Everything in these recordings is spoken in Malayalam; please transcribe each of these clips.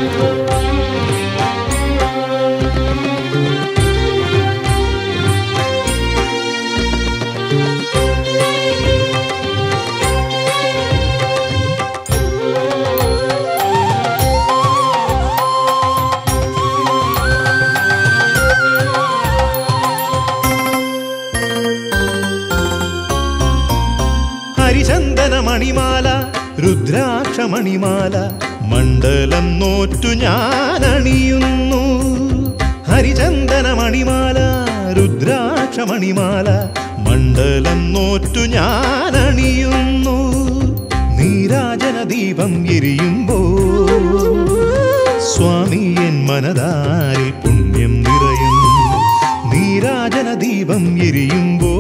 ഹരിചന്ദന മണിമാല രുദ്രാക്ഷ മണിമാല മണ്ഡലം നോറ്റു ഞാൻ അണിയുന്നു ഹരിചന്ദന മണിമാല രുദ്രാക്ഷ മണിമാല മണ്ഡലം നോറ്റു ഞാൻ അണിയുന്നു നീരാജന ദീപം എരിയുമ്പോ സ്വാമി എൻ മനതാരിൽ പുണ്യം നിറയും നീരാജന ദീപം എരിയുമ്പോ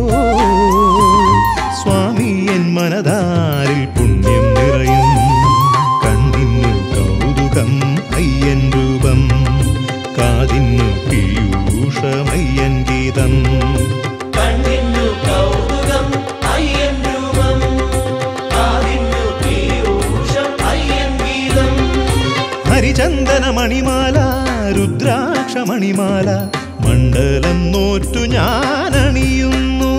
സ്വാമി എൻ മനതാരിൽ പുണ്യം നിറയും കണ്ണിന്നു കൗതുകം അയ്യൻ രൂപം കാതിന്നു പീയൂഷമയ്യൻ ഗീതം കണ്ണിന്നു കൗതുകം അയ്യൻ രൂപം കാതിന്നു പീയൂഷം അയ്യൻ ഗീതം ഹരിചന്ദന മണിമാല രുദ്രാക്ഷ മണിമാല മണ്ഡലം നോറ്റു ഞാൻ അണിയുന്നു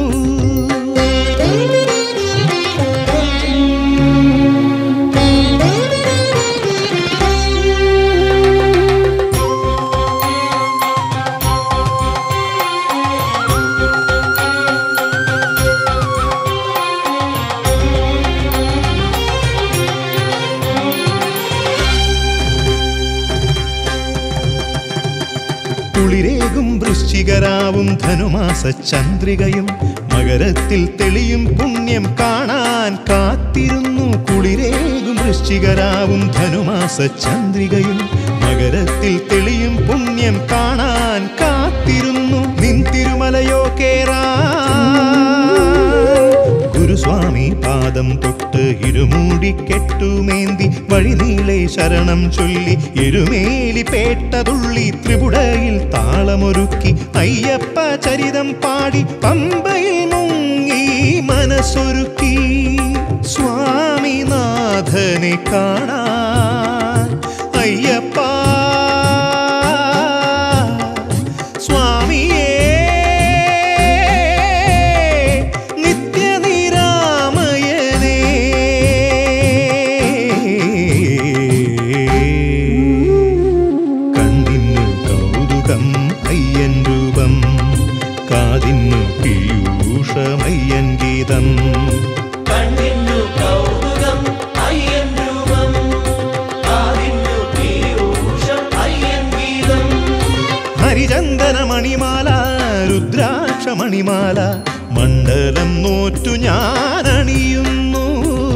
കുളിരേകും വൃശ്ചികരാവും ധനുമാസ ചന്ദ്രികയും മകരത്തിൽ തെളിയും പുണ്യം കാണാൻ കാത്തിരുന്നു കുളിരേകും വൃശ്ചികരാവും ധനുമാസ ചന്ദ്രികയും മകരത്തിൽ തെളിയും പുണ്യം കാണാൻ കാത്തിരുന്നു നിൻ തിരുമലയോ കേറാ ഗുരുസ്വാമി പാദം തൊട്ട് ഇരുമൂടി കെട്ടുമേന്തി വഴിനീളെ ശരണം ചൊല്ലി എരുമേലി പേട്ടതുള്ളി ത്രിപുടയിൽ താളമൊരുക്കി അയ്യപ്പ ചരിതം പാടി പമ്പയിൽ മുങ്ങി മനസ്സൊരുക്കി സ്വാമിനാഥനെ കാണാൻ അയ്യപ്പ സ്വാമിയേ നിത്യനിരാമയനേ കണ്ണിന്നു കൗതുകം അയ്യൻ രൂപം കാതിന്നു പീയൂഷമയ്യൻ ഗീതം കണ്ണിന്നു കൗതുകം അയ്യൻ രൂപം കാതിന്നു പീയൂഷം അയ്യൻ ഗീതം ഹരിചന്ദന മണിമാല രുദ്രാക്ഷ മണിമാല മണ്ഡലം നോറ്റു ഞാൻ അണിയുന്നു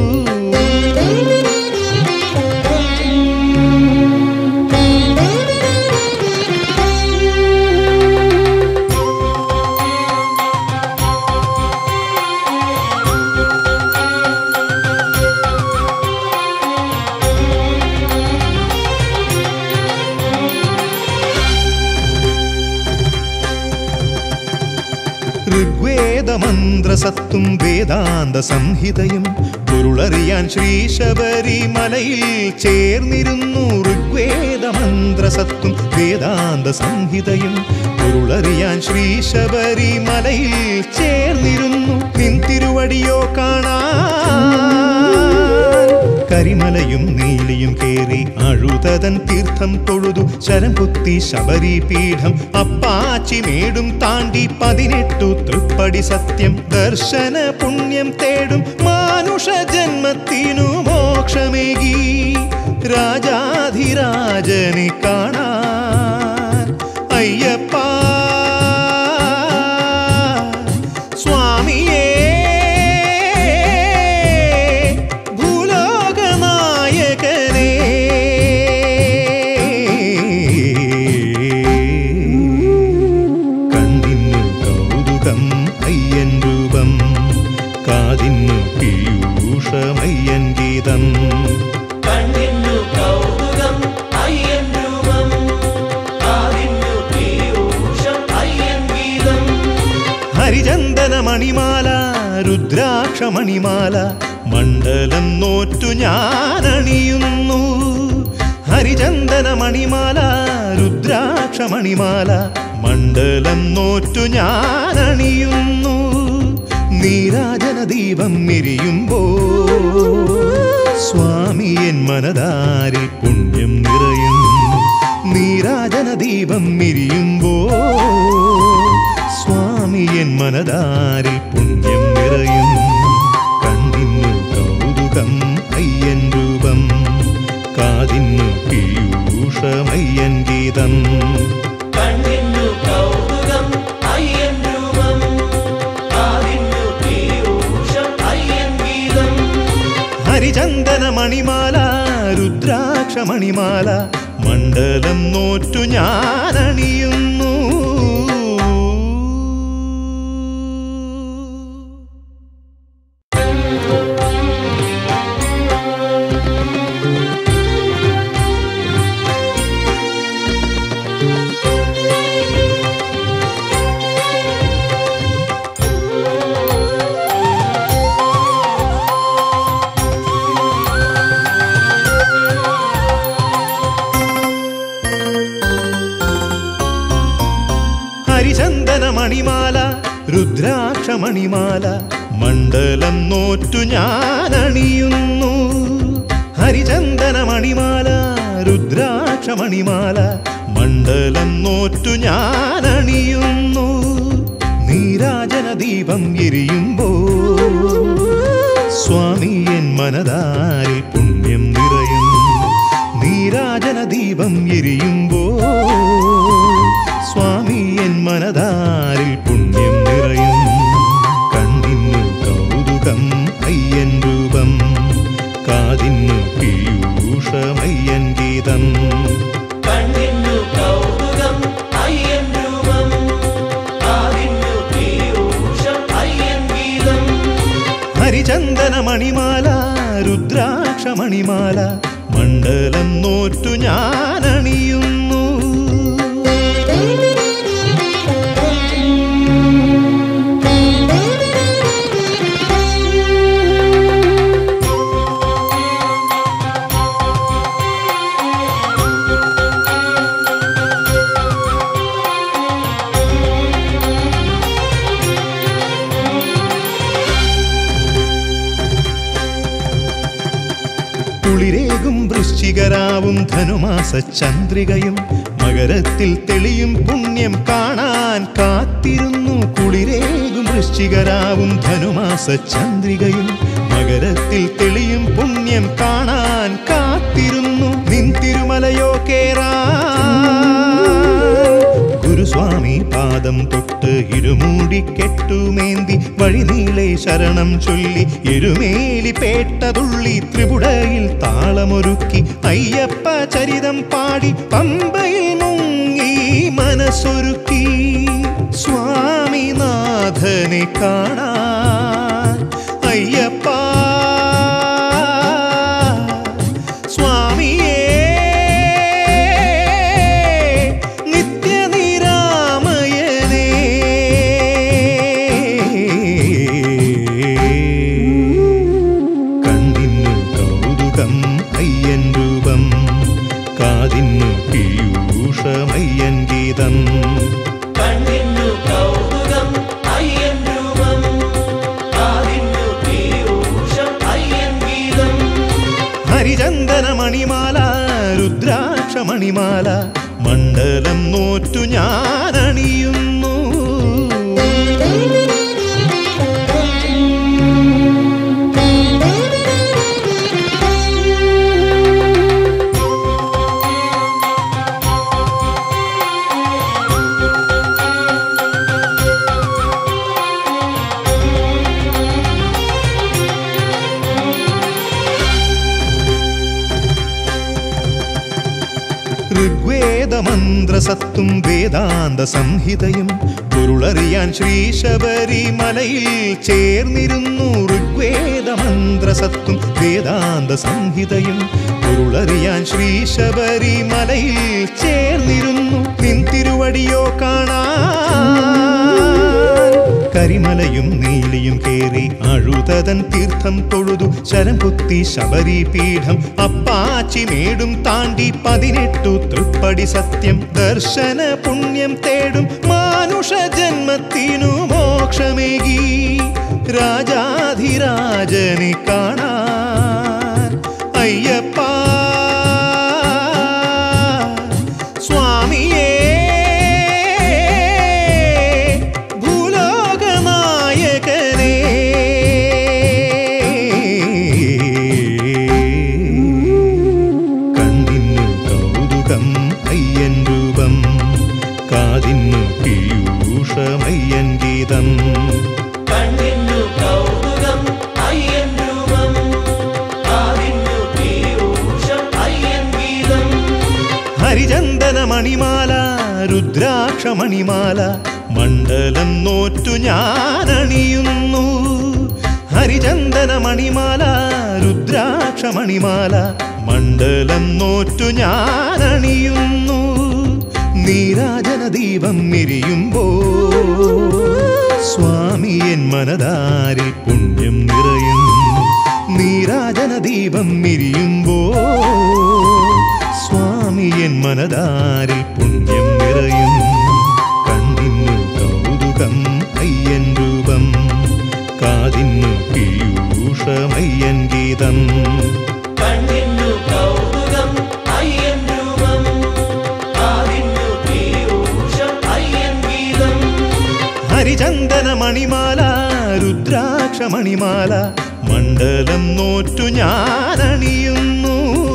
ഋഗ്വേദമന്ത്രസത്തും വേദാന്ത സംഹിതയും പൊരുളറിയാൻ ശ്രീ ശബരിമലയിൽ ചേർന്നിരുന്നു ഋഗ്വേദമന്ത്രസത്തും വേദാന്ത സംഹിതയും പൊരുളറിയാൻ ശ്രീ ശബരിമലയിൽ ചേർന്നിരുന്നു നിൻ തിരുവടിയോ കാണാൻ കരിമലയും നീലിയും കേറി അഴുതതൻ തീർത്ഥം തൊഴുതു ശരം കുത്തി ശബരി പീഠം അപ്പാച്ചി മേടും താണ്ടി പതിനെട്ടു തൃപ്പടി സത്യം ദർശന പുണ്യം തേടും മാനുഷ ജന്മത്തിനു മോക്ഷമേകി രാജാധിരാജനെ കാണാൻ അയ്യപ്പ സ്വാമിയേ ഭൂലോകനായകനേ കണ്ണിന്നു കൗതുകം അയ്യൻ രൂപം കാതിന്നു പീയൂഷമയ്യൻ ഗീതം കണ്ണിന്നു കൗതുകം അയ്യൻ രൂപം കാതിന്നു പീയൂഷം അയ്യൻ ഗീതം ഹരിചന്ദന മണിമാല രുദ്രാക്ഷ മണിമാല മണ്ഡലം നോറ്റു ഞാൻ അണിയുന്നു ഹരിചന്ദന മണിമാല രുദ്രാക്ഷ മണിമാല മണ്ഡലം നോറ്റു ഞാൻ അണിയുന്നു നീരാജന ദീപം എരിയുമ്പോ സ്വാമി എൻ മനതാരിൽ പുണ്യം നിറയും നീരാജന ദീപം എരിയുമ്പോ സ്വാമി എൻ മനതാരിൽ പുണ്യം നിറയും കണ്ണിന്നു കൗതുകം അയ്യൻ രൂപം കാതിന്നു പീയൂഷമയ്യൻ ഗീതം കണ്ണിന്നു കൗതുകം അയ്യൻ രൂപം കാതിന്നു പീയൂഷം അയ്യൻ ഗീതം ഹരിചന്ദന മണിമാല രുദ്രാക്ഷ മണിമാല മണ്ഡലം നോറ്റു ഞാൻ അണിയുന്നു ഹരിചന്ദന മണിമാല രുദ്രാക്ഷ മണിമാല മണ്ഡലം നോറ്റു ഞാൻ അണിയുന്നു ഹരിചന്ദന മണിമാല രുദ്രാക്ഷ മണിമാല മണ്ഡലം നോറ്റു ഞാൻ അണിയുന്നു നീരാജന ദീപം എരിയുമ്പോ സ്വാമി എൻ മനതാരിൽ പുണ്യം നിറയും നീരാജന ദീപം എരിയുമ്പോ സ്വാമി എൻ മനതാരിൽ പുണ്യം നിറയും കണ്ണിന്നു കൗതുകം അയ്യൻ രൂപം കാതിന്നു പീയൂഷമയ്യൻ ഗീതം കണ്ണിന്നു കൗതുകം അയ്യൻ രൂപം കാതിന്നു പീയൂഷം അയ്യൻ ഗീതം ഹരിചന്ദന മണിമാല രുദ്രാക്ഷ മണിമാല മണ്ഡലം നോറ്റു ഞാൻ അണിയുന്നു കുളിരേകും വൃശ്ചികരാവും ധനുമാസ ചന്ദ്രികയും മകരത്തിൽ തെളിയും പുണ്യം കാണാൻ കാത്തിരുന്നു കുളിരേകും വൃശ്ചികരാവും ധനുമാസ ചന്ദ്രികയും മകരത്തിൽ തെളിയും പുണ്യം കാണാൻ കാത്തിരുന്നു നിൻ തിരുമലയോ കേറാ ഗുരുസ്വാമി പാദം തൊട്ട് ഇരുമൂടി കെട്ടുമേന്തി വഴിനീളെ ശരണം ചൊല്ലി എരുമേലി പേട്ടതുള്ളി ത്രിപുടയിൽ താളമൊരുക്കി അയ്യപ്പ ചരിതം പാടി പമ്പയിൽ മുങ്ങി മനസ്സൊരുക്കി സ്വാമിനാഥനെ കാണാൻ അയ്യപ്പ സ്വാമിയേ നിത്യനിരാമയനേ കണ്ണിന്നു കൗതുകം അയ്യൻ രൂപം കാതിന്നു പീയൂഷമയ്യൻ ഗീതം കണ്ണിന്നു കൗതുകം അയ്യൻ രൂപം കാതിന്നു പീയൂഷം അയ്യൻ ഗീതം ഹരിചന്ദന മണിമാല രുദ്രാക്ഷ മണിമാല മണ്ഡലം നോറ്റു ഞാൻ അണിയുന്നു ഋഗ്വേദമന്ത്രസത്തും വേദാന്ത സംഹിതയും പൊരുളറിയാൻ ശ്രീ ശബരിമലയിൽ ചേർന്നിരുന്നു ഋഗ്വേദമന്ത്രസത്തും വേദാന്ത സംഹിതയും പൊരുളറിയാൻ ശ്രീ ശബരിമലയിൽ ചേർന്നിരുന്നു നിൻ തിരുവടിയോ കാണാൻ കരിമലയും നീലിയും കേറി അഴുതതൻ തീർത്ഥം തൊഴുതു ശരം കുത്തി ശബരി പീഠം അപ്പാച്ചി മേടും താണ്ടി പതിനെട്ടു തൃപ്പടി സത്യം ദർശന പുണ്യം തേടും മാനുഷ ജന്മത്തിനു മോക്ഷമേകി രാജാധിരാജനെ കാണാൻ അയ്യപ്പ സ്വാമിയേ ഭൂലോകനായകനേ കണ്ണിന്നു കൗതുകം അയ്യൻ രൂപം കാതിന്നു പീയൂഷമയ്യൻ ഗീതം കണ്ണിന്നു കൗതുകം അയ്യൻ രൂപം കാതിന്നു പീയൂഷം അയ്യൻ ഗീതം ഹരിചന്ദന മണിമാല രുദ്രാക്ഷ മണിമാല മണ്ഡലം നോറ്റു ഞാനണിയുന്നു ഹരിചന്ദന മണിമാല രുദ്രാക്ഷ മണിമാല മണ്ഡലം നോറ്റു ഞാനണിയുന്നു നീരാജന ദീപം മിരിയുമ്പോ സ്വാമി എൻ മനതാരിൽ പുണ്യം നിറയും നീരാജന ദീപം മിരിയുമ്പോ സ്വാമി എൻ മനതാരിൽ പുണ്യം നിറയും കണ്ണിന്നു കൗതുകം അയ്യൻ രൂപം കാതിന്നു പീയൂഷമയ്യൻ ഗീതം കണ്ണിന്നു കൗതുകം അയ്യൻ രൂപം കാതിന്നു പീയൂഷം അയ്യൻ ഗീതം ഹരിചന്ദന മണിമാല രുദ്രാക്ഷ മണിമാല മണ്ഡലം നോറ്റു ഞാനണിയുന്നു